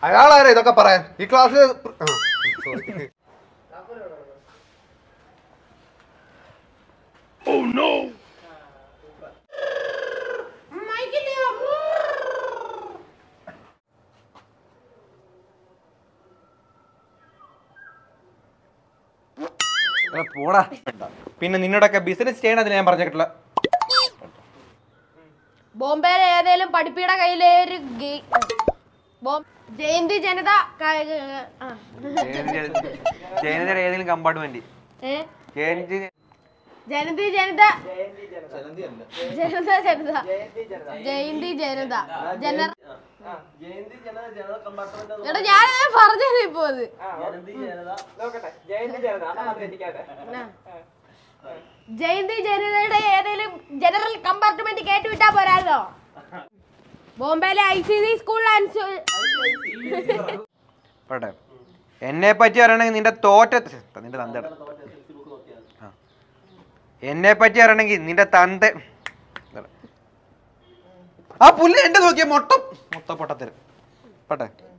അയാളാരാ ഇതൊക്കെ പറയാൻ ഈ ക്ലാസ്സിൽ സോറി എടാ, പോടാ പിന്നെ നിന്നോടൊക്കെ ബിസിനസ് ചെയ്യണതിന് ഞാൻ പറഞ്ഞിട്ടില്ല ബോംബെയിലെ ഏതേലും പഠിപ്പിയുടെ കയ്യിലെ ഒരു ഗെ- ബോം- ജയന്തി ജനത ക- ആ. ജയനയുടെ ഏതെങ്കിലും കമ്പാർട്ട്മെന്റ് ഏ? ജയന്തി ജനതി ജനത ജനത ജനത ജയന്തി ജനത ജന എടാ ഞാനത് പറഞ്ഞു ഇപ്പോ അത് ആ. ജയന്തി ജനതയുടെ ഏതെങ്കിലും ജനറൽ കമ്പാർട്ട്മെന്റ് കയറ്റി വിട്ടാ പോരാല്ലോ ബോംബെയിലെ ഐ സി സി സ്കൂളിൽ പോട്ടെ എന്നെ പറ്റി അറിയണമെങ്കിൽ നിന്റെ തോറ്റ നിന്റെ തന്തയുടെ ആ. എന്നെ പറ്റി അറിയണമെങ്കിൽ നിന്റെ തന്ത ആ പുല്ല് എന്റെ നോക്കിയ മൊട്ട മൊത്ത പൊട്ടത്തരും പോട്ടെ